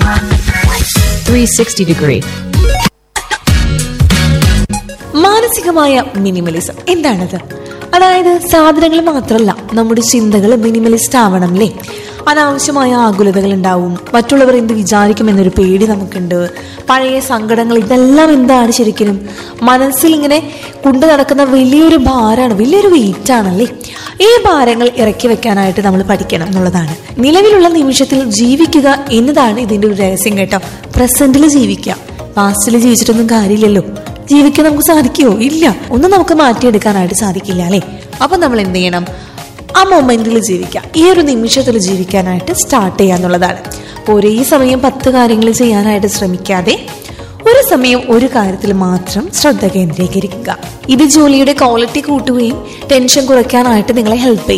360 degree. മാനസികമായ minimalism എന്താണത് അതായത് സാധനങ്ങൾ മാത്രമല്ല നമ്മുടെ ചിന്തകൾ മിനിമലിസ്റ്റ് ആവണം അല്ലേ അനാവശ്യമായ ആകുലതകൾ ഉണ്ടാവും മറ്റുള്ളവർ എന്ത് വിചാരിക്കുമെന്നൊരു പേടി നമുക്കുണ്ട് പഴയ സങ്കടങ്ങൾ ഇതെല്ലാം എന്താണ് ശരിക്കും മനസ്സിൽ ഇങ്ങനെ കൊണ്ടു നടക്കുന്ന വലിയൊരു ഭാരമാണ് വലിയൊരു വെയിറ്റ് ആണല്ലേ ഈ ഭാരങ്ങൾ ഇറക്കി വെക്കാനായിട്ട് നമ്മൾ പഠിക്കണം എന്നുള്ളതാണ് നിലവിലുള്ള നിമിഷത്തിൽ ജീവിക്കുക എന്നതാണ് ഇതിന്റെ ഒരു രഹസ്യം കേട്ടോ പ്രസന്റിൽ ജീവിക്കുക പാസ്റ്റിൽ ജീവിച്ചിട്ടൊന്നും കാര്യമില്ലല്ലോ ജീവിക്കാൻ നമുക്ക് സാധിക്കുമോ ഇല്ല ഒന്നും നമുക്ക് മാറ്റിയെടുക്കാനായിട്ട് സാധിക്കില്ല അല്ലേ അപ്പൊ നമ്മൾ എന്ത് ചെയ്യണം ആ മൊമെന്റിൽ ജീവിക്കാം ഈ ഒരു നിമിഷത്തിൽ ജീവിക്കാനായിട്ട് സ്റ്റാർട്ട് ചെയ്യാന്നുള്ളതാണ് ഒരേ സമയം പത്ത് കാര്യങ്ങൾ ചെയ്യാനായിട്ട് ശ്രമിക്കാതെ ഒരു സമയം ഒരു കാര്യത്തിൽ മാത്രം ശ്രദ്ധ കേന്ദ്രീകരിക്കുക ഇത് ജോലിയുടെ ക്വാളിറ്റി കൂട്ടുകയും ടെൻഷൻ കുറയ്ക്കാനായിട്ട് നിങ്ങളെ ഹെൽപ്പ് ചെയ്യും